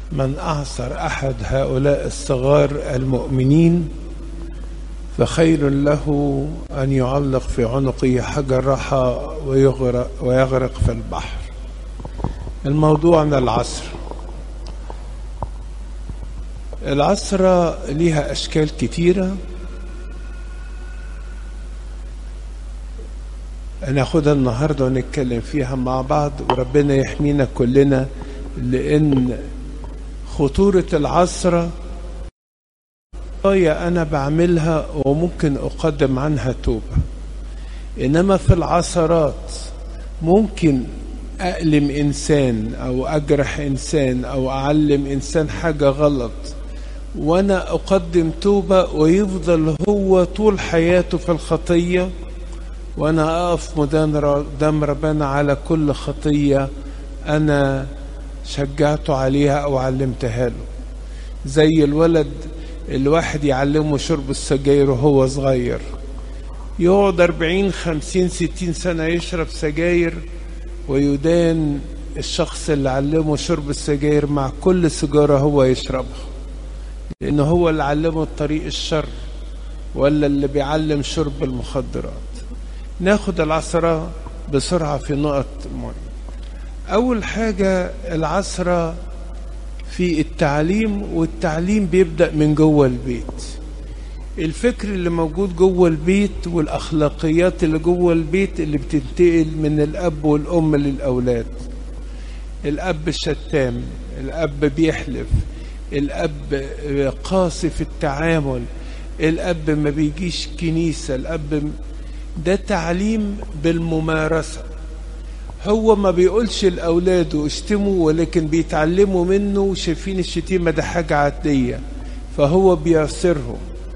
من أعصر أحد هؤلاء الصغار المؤمنين فخير له أن يعلق في عنقه حجر رحى ويغرق, ويغرق في البحر الموضوع من العصر العصرة ليها أشكال كتيرة هناخدها النهاردة ونتكلم فيها مع بعض وربنا يحمينا كلنا لأن خطورة العصرة خطايا أنا بعملها وممكن أقدم عنها توبة إنما في العثرات ممكن أألم إنسان أو أجرح إنسان أو أعلم إنسان حاجة غلط وأنا أقدم توبة ويفضل هو طول حياته في الخطية وأنا أقف قدام ربنا على كل خطية أنا شجعته عليها أو علمتها له زي الولد الواحد يعلمه شرب السجاير وهو صغير يقعد أربعين خمسين ستين سنة يشرب سجاير ويدان الشخص اللي علمه شرب السجاير مع كل سيجارة هو يشربها لأنه هو اللي علمه الطريق الشر ولا اللي بيعلم شرب المخدرات ناخد العصرة بسرعة في نقط مهمة أول حاجة العصرة في التعليم والتعليم بيبدأ من جوه البيت الفكر اللي موجود جوه البيت والأخلاقيات اللي جوه البيت اللي بتنتقل من الأب والأم للأولاد الأب شتام الأب بيحلف الأب قاسي في التعامل الأب ما بيجيش كنيسة الأب ده تعليم بالممارسة هو ما بيقولش لأولاده اشتموا ولكن بيتعلموا منه وشايفين الشتيمة ده حاجة عادية فهو بيعصرهم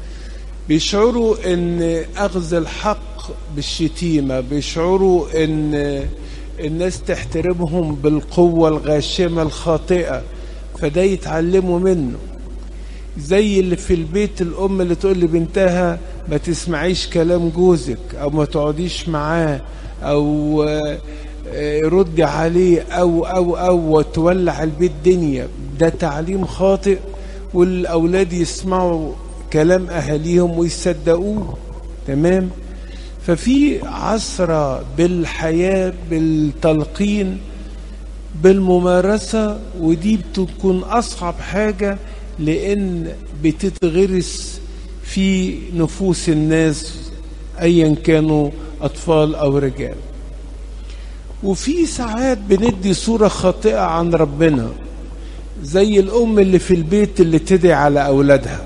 بيشعروا ان اخذ الحق بالشتيمة بيشعروا ان الناس تحترمهم بالقوة الغاشمة الخاطئة فده يتعلموا منه زي اللي في البيت الام اللي تقول لبنتها ما تسمعيش كلام جوزك او ما تقعديش معاه او ردي عليه او او او وتولع البيت دنيا ده تعليم خاطئ والاولاد يسمعوا كلام اهاليهم ويصدقوه تمام ففي عصرة بالحياة بالتلقين بالممارسة ودي بتكون أصعب حاجة لأن بتتغرس في نفوس الناس أيا كانوا أطفال أو رجال وفي ساعات بندي صورة خاطئة عن ربنا زي الأم اللي في البيت اللي تدعي على أولادها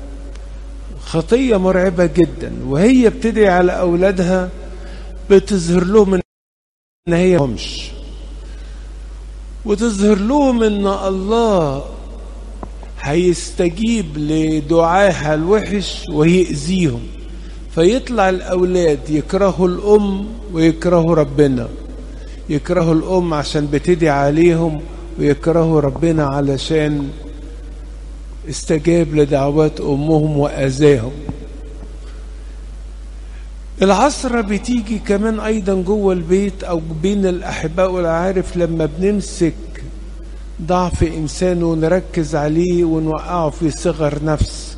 خطية مرعبة جدا وهي بتدعي على أولادها بتظهر لهم إن هي همش وتظهر لهم إن الله هيستجيب لدعاها الوحش ويأذيهم فيطلع الأولاد يكرهوا الأم ويكرهوا ربنا يكرهوا الأم عشان بتدعي عليهم ويكرهوا ربنا علشان استجاب لدعوات أمهم وأذاهم العصرة بتيجي كمان أيضا جوه البيت أو بين الأحباء والعارف لما بنمسك ضعف إنسان ونركز عليه ونوقعه في صغر نفس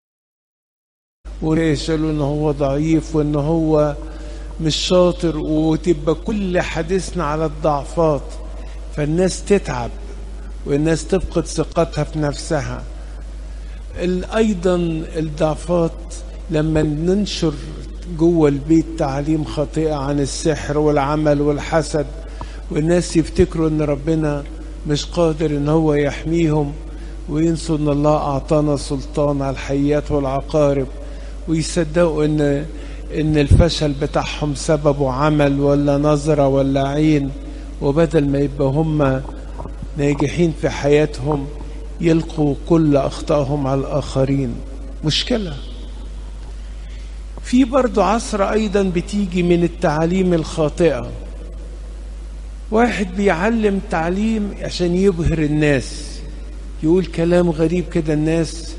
ونقول إن هو ضعيف وإن هو مش شاطر وتبقى كل حديثنا على الضعفات فالناس تتعب والناس تفقد ثقتها في نفسها ايضا الضعفات لما ننشر جوه البيت تعليم خاطئه عن السحر والعمل والحسد والناس يفتكروا ان ربنا مش قادر ان هو يحميهم وينسوا ان الله اعطانا سلطان على الحيات والعقارب ويصدقوا ان ان الفشل بتاعهم سببه عمل ولا نظره ولا عين وبدل ما يبقى هم ناجحين في حياتهم يلقوا كل أخطائهم على الآخرين مشكلة في برضو عصر أيضا بتيجي من التعاليم الخاطئة واحد بيعلم تعليم عشان يبهر الناس يقول كلام غريب كده الناس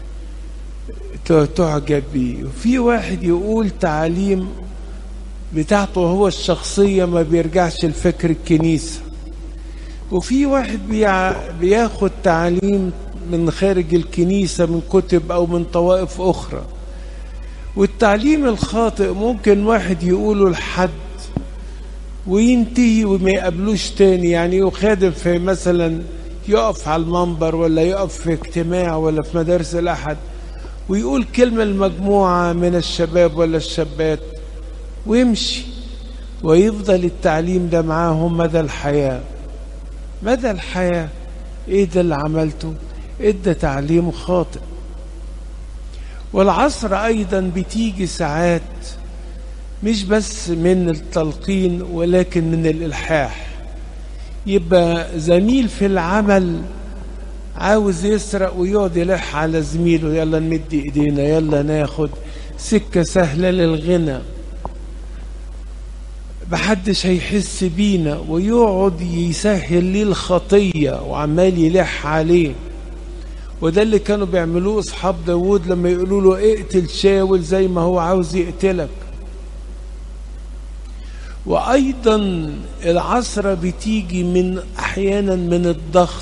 تعجب بيه وفي واحد يقول تعليم بتاعته هو الشخصية ما بيرجعش لفكر الكنيسة وفي واحد بيع بياخد تعليم من خارج الكنيسة من كتب أو من طوائف أخرى والتعليم الخاطئ ممكن واحد يقوله لحد وينتهي وما يقابلوش تاني يعني يخادم في مثلا يقف على المنبر ولا يقف في اجتماع ولا في مدارس الأحد ويقول كلمة لمجموعة من الشباب ولا الشابات ويمشي ويفضل التعليم ده معاهم مدى الحياة مدى الحياة ايه ده اللي عملته ادى تعليم خاطئ والعصر ايضا بتيجي ساعات مش بس من التلقين ولكن من الالحاح يبقى زميل في العمل عاوز يسرق ويقعد يلح على زميله يلا نمد ايدينا يلا ناخد سكة سهلة للغنى محدش هيحس بينا ويقعد يسهل ليه الخطية وعمال يلح عليه وده اللي كانوا بيعملوه اصحاب داود لما يقولوا له اقتل شاول زي ما هو عاوز يقتلك وايضا العثرة بتيجي من احيانا من الضغط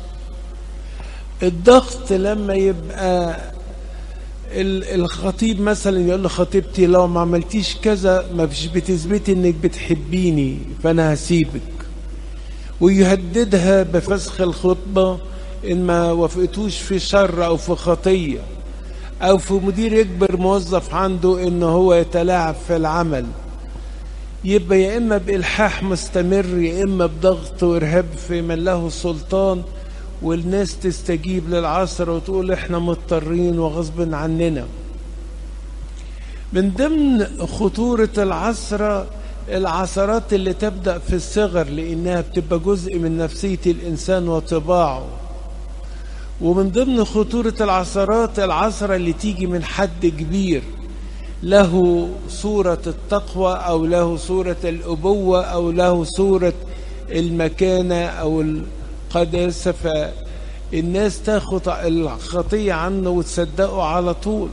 الضغط لما يبقى الخطيب مثلا يقول لخطيبتي لو ما عملتيش كذا ما فيش بتثبتي انك بتحبيني فانا هسيبك ويهددها بفسخ الخطبه ان ما وافقتوش في شر او في خطيه او في مدير يجبر موظف عنده ان هو يتلاعب في العمل يبقى يا اما بالحاح مستمر يا اما بضغط وارهاب في من له سلطان والناس تستجيب للعصر وتقول احنا مضطرين وغصب عننا من ضمن خطورة العصر العثرات اللي تبدأ في الصغر لأنها بتبقى جزء من نفسية الإنسان وطباعه ومن ضمن خطورة العثرات العثرة اللي تيجي من حد كبير له صورة التقوى أو له صورة الأبوة أو له صورة المكانة أو القداسة فالناس تاخد الخطية عنه وتصدقه على طول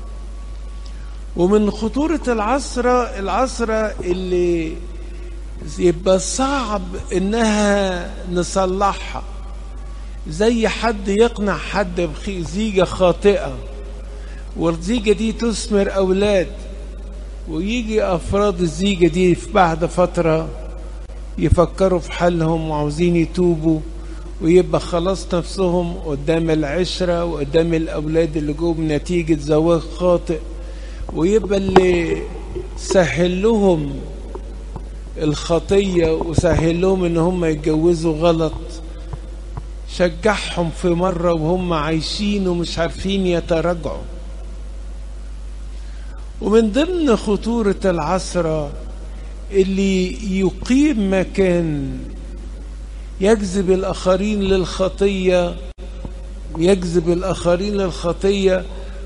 ومن خطورة العصرة العصرة اللي يبقى صعب انها نصلحها زي حد يقنع حد بزيجة خاطئة والزيجة دي تثمر أولاد ويجي أفراد الزيجة دي في بعد فترة يفكروا في حالهم وعاوزين يتوبوا ويبقى خلاص نفسهم قدام العشرة وقدام الأولاد اللي جوهم نتيجة زواج خاطئ ويبقى اللي سهل لهم الخطية وسهل لهم ان هم يتجوزوا غلط شجعهم في مرة وهم عايشين ومش عارفين يتراجعوا ومن ضمن خطورة العصرة اللي يقيم مكان يجذب الآخرين للخطية يجذب الآخرين للخطية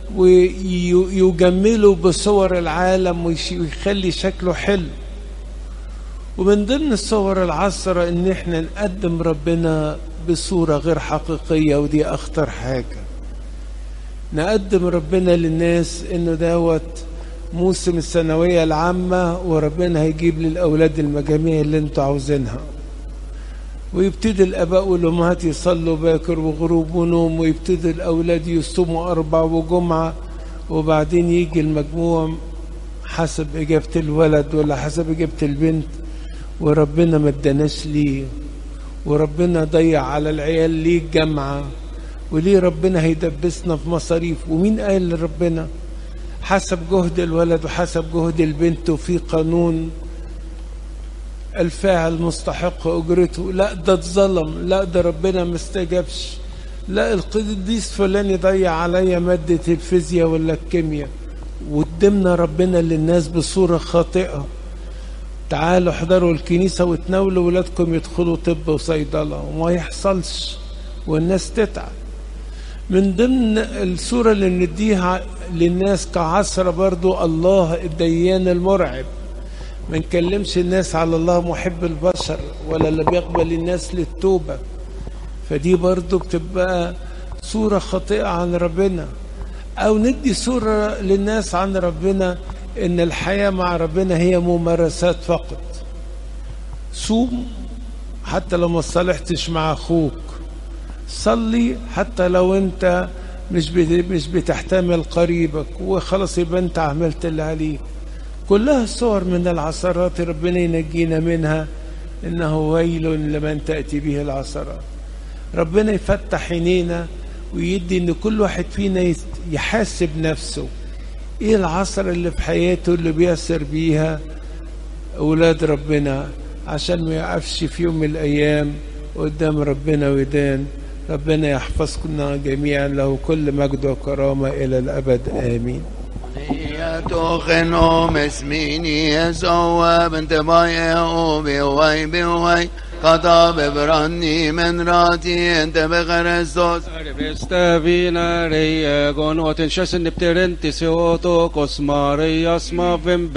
ويجمله بصور العالم ويخلي شكله حلو ومن ضمن الصور العصرة ان احنا نقدم ربنا بصورة غير حقيقية ودي اخطر حاجة نقدم ربنا للناس انه دوت موسم الثانوية العامة وربنا هيجيب للأولاد المجاميع اللي انتوا عاوزينها ويبتدي الآباء والأمهات يصلوا باكر وغروب ونوم ويبتدي الأولاد يصوموا أربع وجمعة وبعدين يجي المجموع حسب إجابة الولد ولا حسب إجابة البنت وربنا ما اداناش ليه وربنا ضيع على العيال ليه الجامعة وليه ربنا هيدبسنا في مصاريف ومين قال لربنا حسب جهد الولد وحسب جهد البنت وفي قانون الفاعل مستحق اجرته لا ده اتظلم لا ده ربنا ما استجابش لا القديس فلان يضيع عليا مادة الفيزياء ولا الكيمياء وقدمنا ربنا للناس بصورة خاطئة تعالوا احضروا الكنيسة وتناولوا ولادكم يدخلوا طب وصيدلة وما يحصلش والناس تتعب من ضمن الصورة اللي نديها للناس كعصر برضو الله الديان المرعب ما نكلمش الناس على الله محب البشر ولا اللي بيقبل الناس للتوبة فدي برضو بتبقى صورة خاطئة عن ربنا أو ندي صورة للناس عن ربنا إن الحياة مع ربنا هي ممارسات فقط صوم حتى لو ما صالحتش مع اخوك صلي حتى لو انت مش مش بتحتمل قريبك وخلاص يبقى انت عملت اللي عليك كلها صور من العثرات ربنا ينجينا منها انه ويل لمن تاتي به العثرات ربنا يفتح عينينا ويدي ان كل واحد فينا يحاسب نفسه ايه العصر اللي في حياته اللي بيسر بيها اولاد ربنا عشان ما يقفش في يوم من الايام قدام ربنا ويدان ربنا يحفظنا جميعا له كل مجد وكرامه الى الابد امين تخنو مسميني يسوى بنت باي وبي واي بي واي خطاب براني من راتي انت بخرستوس Beste vinare egon och en kösen nipter inte så åt och kosmare jasma vem